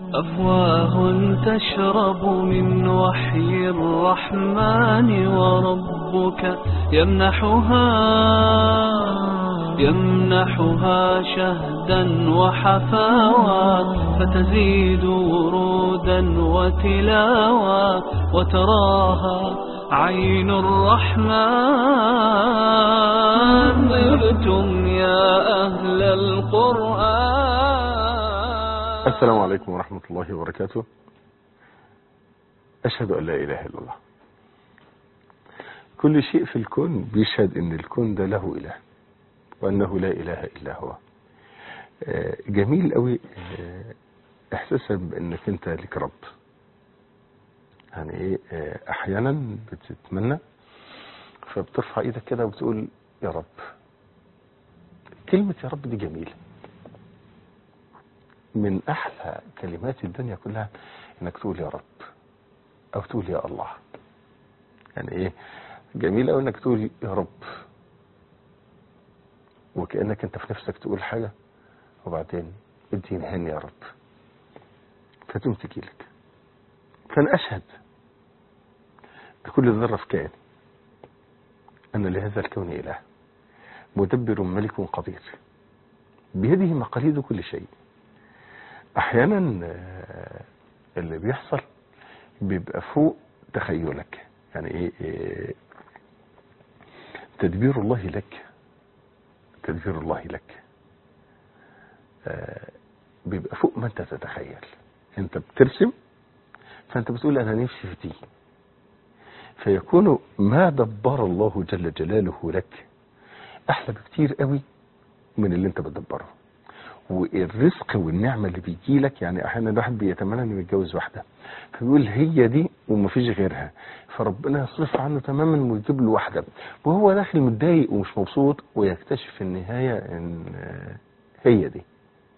أفواه تشرب من وحي الرحمن وربك يمنحها يمنحها شهدا وحفاوى فتزيد ورودا وتلاوى وتراها عين الرحمن طبتم يا أهل القرآن السلام عليكم ورحمة الله وبركاته أشهد أن لا إله إلا الله كل شيء في الكون بيشهد أن الكون ده له إله وأنه لا إله إلا هو آه، جميل قوي آه، إحساسا بأنك أنت لك رب يعني إيه آه، أحيانا بتتمنى فبترفع إيدك كده وبتقول يا رب كلمة يا رب دي جميلة من احلى كلمات الدنيا كلها انك تقول يا رب او تقول يا الله يعني ايه جميل قوي انك تقول يا رب وكانك انت في نفسك تقول حاجه وبعدين اديني هني يا رب فتقوم تجيلك فانا اشهد بكل ذره في كياني ان لهذا الكون اله مدبر ملك قدير بيده مقاليد كل شيء احيانا آه، اللي بيحصل بيبقى فوق تخيلك يعني ايه إيه، تدبير الله لك تدبير الله لك آه، بيبقى فوق ما انت تتخيل انت بترسم فانت بتقول انا نفسي في دي فيكون ما دبر الله جل جلاله لك احلى بكتير قوي من اللي انت بتدبره والرزق والنعمة اللي بيجي لك يعني احيانا الواحد بيتمنى انه يتجوز واحدة فبيقول هي دي ومفيش غيرها فربنا يصرف عنه تماما ويجيب له واحدة وهو داخل متضايق ومش مبسوط ويكتشف في النهاية ان آه، هي دي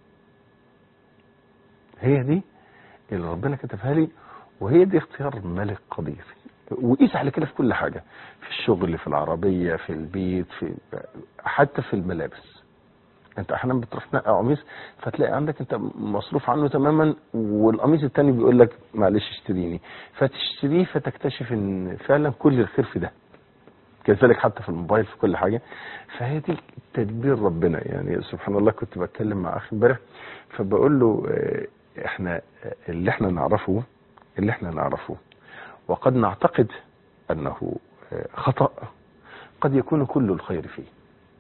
هي دي اللي ربنا كتبها لي وهي دي اختيار ملك قدير وقيس على كده في كل حاجة في الشغل في العربية في البيت في حتى في الملابس انت احيانا بتروح تنقي قميص فتلاقي عندك انت مصروف عنه تماما والقميص التاني بيقول لك معلش اشتريني فتشتريه فتكتشف ان فعلا كل الخير في ده كذلك حتى في الموبايل في كل حاجه فهي دي تدبير ربنا يعني سبحان الله كنت بتكلم مع اخي امبارح فبقول له اه، احنا اه، اللي احنا نعرفه اللي احنا نعرفه وقد نعتقد انه اه، خطأ قد يكون كل الخير فيه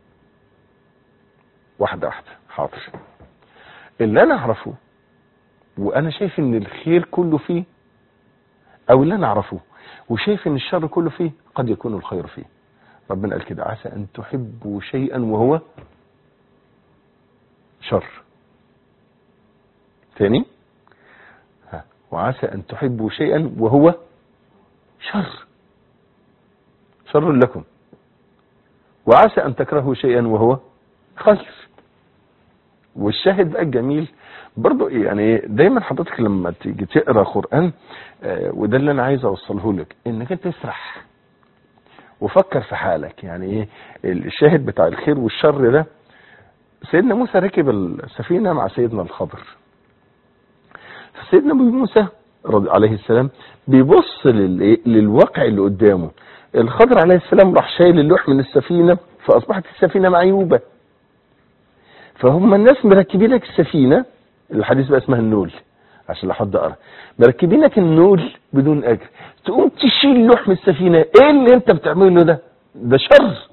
واحدة واحدة حاضر اللي انا اعرفه وانا شايف ان الخير كله فيه او اللي انا اعرفه وشايف ان الشر كله فيه قد يكون الخير فيه ربنا قال كده عسى ان تحبوا شيئا وهو شر تاني ها وعسى ان تحبوا شيئا وهو شر شر لكم وعسى ان تكرهوا شيئا وهو خير والشاهد بقى الجميل برضو يعني دايما حضرتك لما تيجي تقرا قران آه، وده اللي انا عايز اوصله لك انك انت تسرح وفكر في حالك يعني ايه الشاهد بتاع الخير والشر ده سيدنا موسى ركب السفينه مع سيدنا الخضر فسيدنا ابو موسى رضي عليه السلام بيبص لل- للواقع اللي قدامه الخضر عليه السلام راح شايل اللوح من السفينه فاصبحت السفينه معيوبه فهم الناس مركبين لك السفينه الحديث بقى اسمها النول عشان لو حد قرا مركبين لك النول بدون اجر تقوم تشيل لوح من السفينه ايه اللي انت بتعمله ده ده شر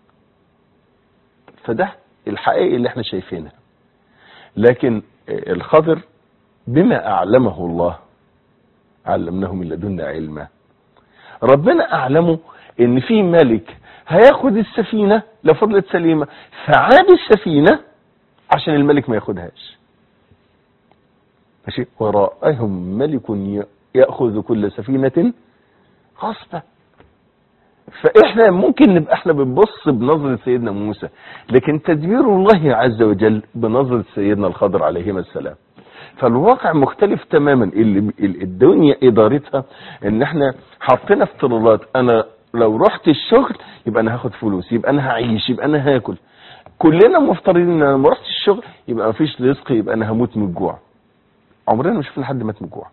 فده الحقائق اللي احنا شايفينها لكن الخضر بما اعلمه الله علمناه من لدنا علما ربنا اعلمه ان في ملك هياخد السفينه لو فضلت سليمه فعاد السفينه عشان الملك ما ياخدهاش ماشي وراءهم ملك ي- ياخذ كل سفينه غصبا فاحنا ممكن نبقى احنا بنبص بنظره سيدنا موسى لكن تدبير الله عز وجل بنظره سيدنا الخضر عليهما السلام فالواقع مختلف تماما اللي ال- الدنيا ادارتها ان احنا حطينا افتراضات انا لو رحت الشغل يبقى انا هاخد فلوس يبقى انا هعيش يبقى انا هاكل كلنا مفترضين ان انا ما رحتش الشغل يبقى مفيش رزق يبقى انا هموت من الجوع عمرنا ما شفنا حد مات من الجوع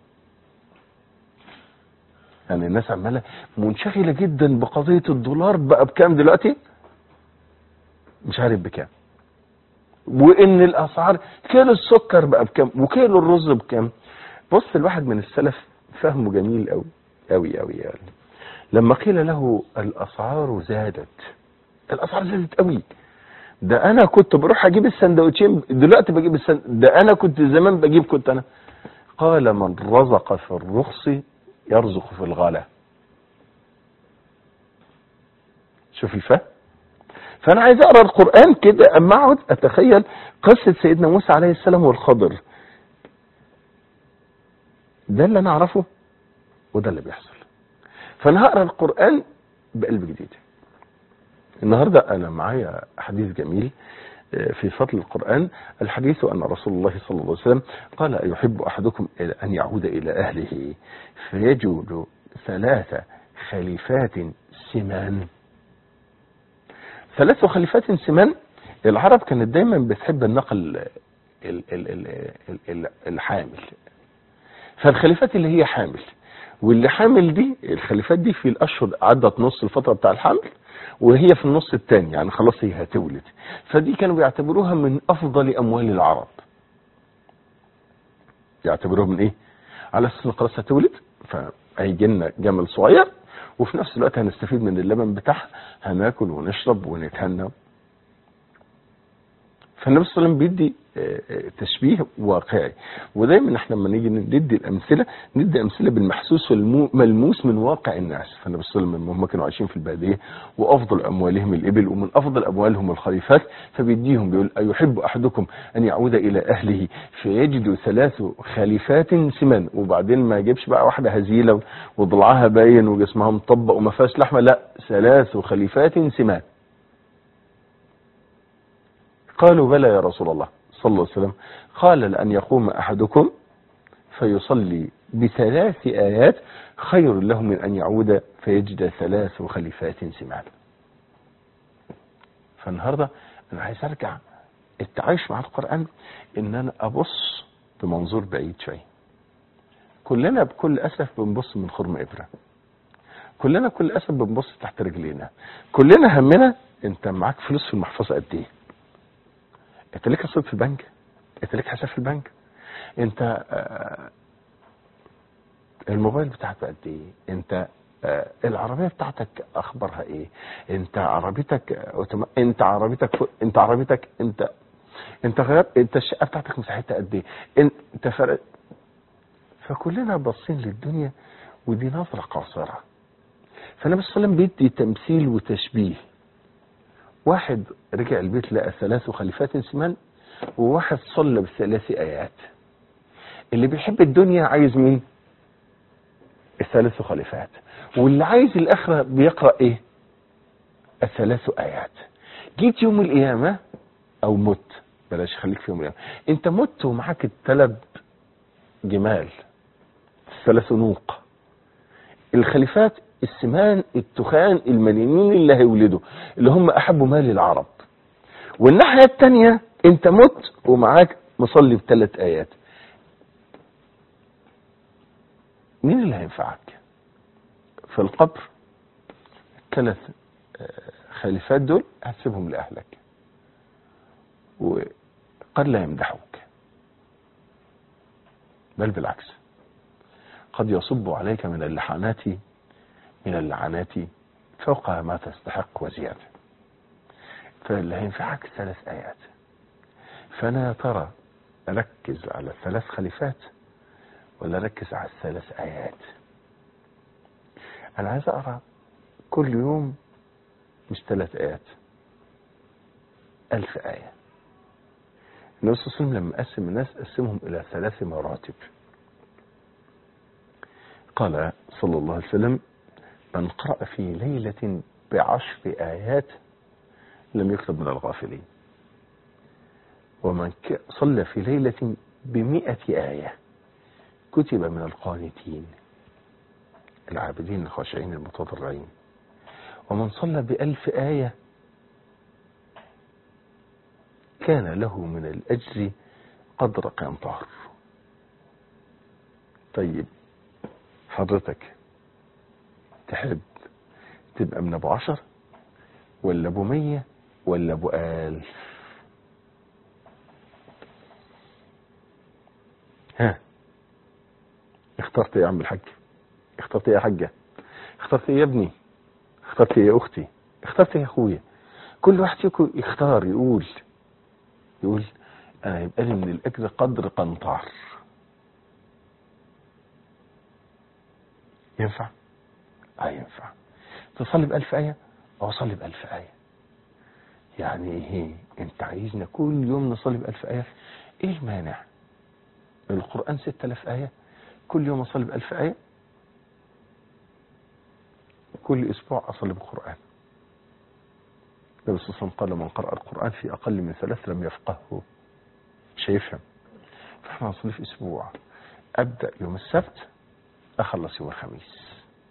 يعني الناس عماله منشغله جدا بقضيه الدولار بقى بكام دلوقتي مش عارف بكام وان الاسعار كيلو السكر بقى بكام وكيلو الرز بكام بص الواحد من السلف فهمه جميل قوي قوي قوي يعني لما قيل له الاسعار زادت الاسعار زادت قوي ده انا كنت بروح اجيب السندوتشين دلوقتي بجيب السند... ده انا كنت زمان بجيب كنت انا قال من رزق في الرخص يرزق في الغلا شوف الفهم فانا عايز اقرا القران كده اما اقعد اتخيل قصه سيدنا موسى عليه السلام والخضر ده اللي انا اعرفه وده اللي بيحصل فانا هقرا القران بقلب جديد النهارده انا معايا حديث جميل في فضل القرآن الحديث أن رسول الله صلى الله عليه وسلم قال أيحب أحدكم أن يعود إلى أهله فيجد ثلاث خليفات سمان ثلاث خليفات سمان العرب كانت دايما بتحب النقل الحامل فالخليفات اللي هي حامل واللي حامل دي الخليفات دي في الاشهر عدت نص الفتره بتاع الحمل وهي في النص الثاني يعني خلاص هي هتولد فدي كانوا بيعتبروها من افضل اموال العرب يعتبروها من ايه على اساس ان خلاص هتولد فهيجي لنا جمل صغير وفي نفس الوقت هنستفيد من اللبن بتاعها هناكل ونشرب ونتهنى فالنبي صلى الله عليه وسلم بيدي تشبيه واقعي ودايما احنا لما نيجي ندي الامثله ندي امثله بالمحسوس والملموس من واقع الناس فالنبي صلى الله عليه وسلم هم كانوا عايشين في الباديه وافضل اموالهم الابل ومن افضل اموالهم الخليفات فبيديهم بيقول ايحب احدكم ان يعود الى اهله فيجد ثلاث خليفات سمان وبعدين ما يجيبش بقى واحده هزيله وضلعها باين وجسمها مطبق وما فيهاش لحمه لا ثلاث خليفات سمان قالوا بلى يا رسول الله صلى الله عليه وسلم قال لأن يقوم أحدكم فيصلي بثلاث آيات خير له من أن يعود فيجد ثلاث خليفات سمان فالنهاردة أنا عايز أرجع التعايش مع القرآن إن أنا أبص بمنظور بعيد شوية كلنا بكل أسف بنبص من خرم إبرة كلنا بكل أسف بنبص تحت رجلينا كلنا همنا أنت معاك فلوس في المحفظة قد إيه انت ليك رصيد في البنك انت ليك حساب في البنك انت آه الموبايل بتاعك قد ايه انت آه العربيه بتاعتك اخبارها ايه انت عربيتك أوتوما... انت عربيتك ف... انت عربيتك انت انت غير انت الشقه بتاعتك مساحتها قد ايه انت فرق فكلنا باصين للدنيا ودي نظره قاصره فالنبي صلى الله عليه وسلم بيدي تمثيل وتشبيه واحد رجع البيت لقى ثلاث خليفات سمان وواحد صلى بثلاث ايات اللي بيحب الدنيا عايز مين الثلاث خليفات واللي عايز الاخره بيقرا ايه الثلاث ايات جيت يوم القيامه او مت بلاش خليك في يوم القيامه انت مت ومعاك الثلاث جمال الثلاث نوق الخليفات السمان التخان المليانين اللي هيولدوا اللي هم احبوا مال العرب والناحية التانية انت مت ومعاك مصلي بثلاث ايات مين اللي هينفعك في القبر الثلاث خليفات دول هتسيبهم لاهلك وقد لا يمدحوك بل بالعكس قد يصب عليك من اللحنات من اللعنات فوق ما تستحق وزيادة فاللي هينفعك ثلاث آيات فأنا يا ترى أركز على الثلاث خليفات ولا أركز على الثلاث آيات أنا عايز أقرأ كل يوم مش ثلاث آيات ألف آية النبي صلى الله عليه وسلم لما قسم الناس قسمهم إلى ثلاث مراتب قال صلى الله عليه وسلم من قرأ في ليلة بعشر آيات لم يكتب من الغافلين ومن صلى في ليلة بمئة آية كتب من القانتين العابدين الخاشعين المتضرعين ومن صلى بألف آية كان له من الأجر قدر قنطار طيب حضرتك تحب تبقى من ابو عشر ولا ابو مية ولا ابو الف ها اخترت ايه يا عم الحاج اخترت ايه يا حاجة اخترت ايه يا ابني اخترت ايه يا اختي اخترت ايه يا اخويا كل واحد فيكم يختار يقول يقول انا يبقى لي من الاجر قدر قنطار ينفع اه ينفع تصلي بألف آية أو أصلي بألف آية يعني ايه انت عايزنا كل يوم نصلي بألف آية ايه المانع القرآن ستة آلاف آية كل يوم أصلي بألف آية كل أسبوع أصلي بالقرآن النبي صلى الله عليه وسلم قال من قرأ القرآن في أقل من ثلاث لم يفقهه مش هيفهم فاحنا نصلي في أسبوع أبدأ يوم السبت أخلص يوم الخميس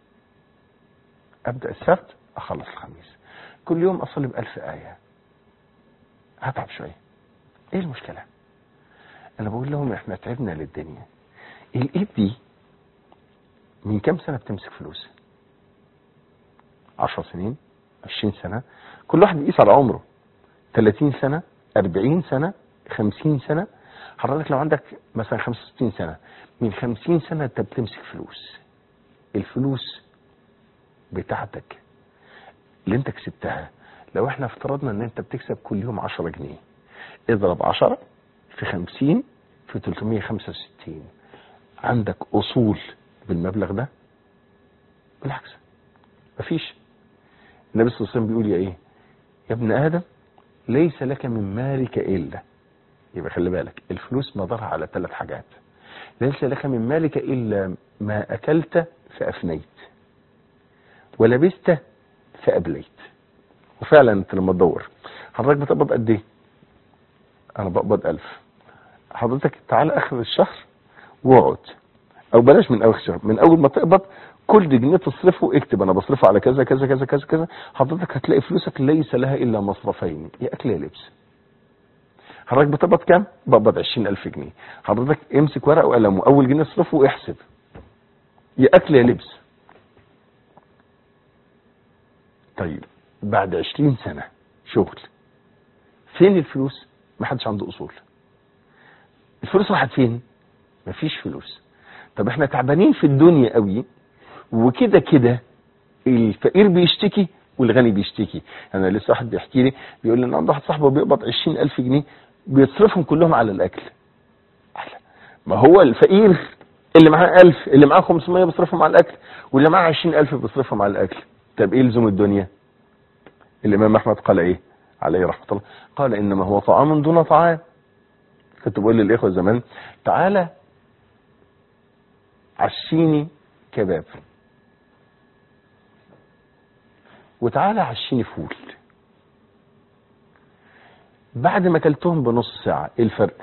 أبدأ السبت أخلص الخميس كل يوم أصلي بألف آية هتعب شوية إيه المشكلة أنا بقول لهم إحنا تعبنا للدنيا الإيد دي من كام سنة بتمسك فلوس عشر سنين عشرين سنة كل واحد بيقيس على عمره 30 سنة 40 سنة 50 سنة حضرتك لو عندك مثلا 65 سنة من 50 سنة انت بتمسك فلوس الفلوس بتاعتك اللي انت كسبتها لو احنا افترضنا ان انت بتكسب كل يوم 10 جنيه اضرب 10 في 50 في 365 عندك اصول بالمبلغ ده بالعكس مفيش النبي صلى الله عليه وسلم بيقول يا ايه يا ابن ادم ليس لك من مالك الا يبقى خلي بالك الفلوس مدارها على ثلاث حاجات ليس لك من مالك الا ما اكلت فافنيت ولبست فابليت وفعلا انت لما تدور حضرتك بتقبض قد ايه انا بقبض ألف حضرتك تعالى اخر الشهر واقعد او بلاش من اول الشهر من اول ما تقبض كل جنيه تصرفه اكتب انا بصرفه على كذا كذا كذا كذا كذا حضرتك هتلاقي فلوسك ليس لها الا مصرفين يا اكل يا لبس حضرتك بتقبض كام بقبض 20000 جنيه حضرتك امسك ورقه وقلم واول جنيه اصرفه واحسب يا اكل يا لبس طيب بعد 20 سنه شغل فين الفلوس ما حدش عنده اصول الفلوس راحت فين مفيش فلوس طب احنا تعبانين في الدنيا قوي وكده كده الفقير بيشتكي والغني بيشتكي انا لسه واحد بيحكي لي بيقول لي ان عنده واحد صاحبه بيقبض 20000 جنيه بيصرفهم كلهم على الاكل ما هو الفقير اللي معاه 1000 اللي معاه 500 بيصرفهم على الاكل واللي معاه 20000 بيصرفهم على الاكل طب ايه لزوم الدنيا الامام احمد قال ايه عليه رحمه الله قال انما هو طعام دون طعام كنت بقول للاخوه زمان تعالى عشيني كباب وتعالى عشيني فول بعد ما اكلتهم بنص ساعة ايه الفرق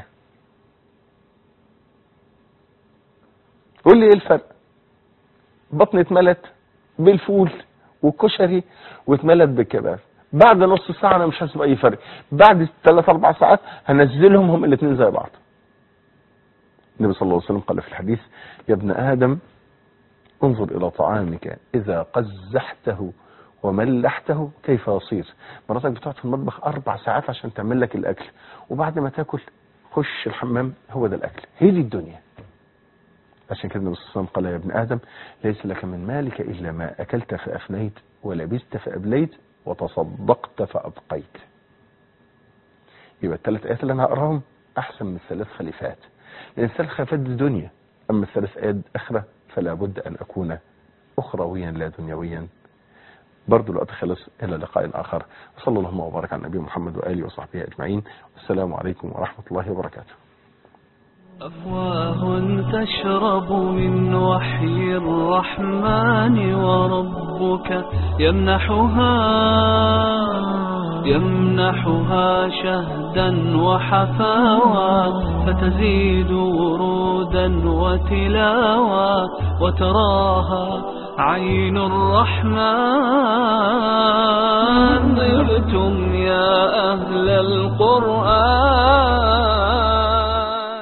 قول لي ايه الفرق بطني اتملت بالفول والكشري واتملت بالكباب بعد نص ساعة انا مش حاسس بأي فرق بعد ثلاث اربع ساعات هنزلهم هم الاثنين زي بعض النبي صلى الله عليه وسلم قال في الحديث يا ابن آدم انظر إلى طعامك إذا قزحته وملحته كيف يصير مراتك بتقعد في المطبخ أربع ساعات عشان تعمل لك الأكل وبعد ما تاكل خش الحمام هو ده الأكل هي دي الدنيا عشان كده النبي صلى الله عليه وسلم قال يا ابن آدم ليس لك من مالك إلا ما أكلت فأفنيت ولبست فأبليت وتصدقت فأبقيت يبقى الثلاث آيات اللي أنا هقراهم أحسن من الثلاث خليفات لأن الثلاث خليفات دي دنيا أما الثلاث آيات آخرة فلا بد أن أكون أخرويا لا دنيويا برضو الوقت خلص إلى لقاء آخر وصلى الله وبارك على النبي محمد وآله وصحبه أجمعين والسلام عليكم ورحمة الله وبركاته أفواه تشرب من وحي الرحمن وربك يمنحها يمنحها شهدا وحفاوى فتزيد ورودا وتلاوى وتراها عين الرحمن طبتم يا أهل القرآن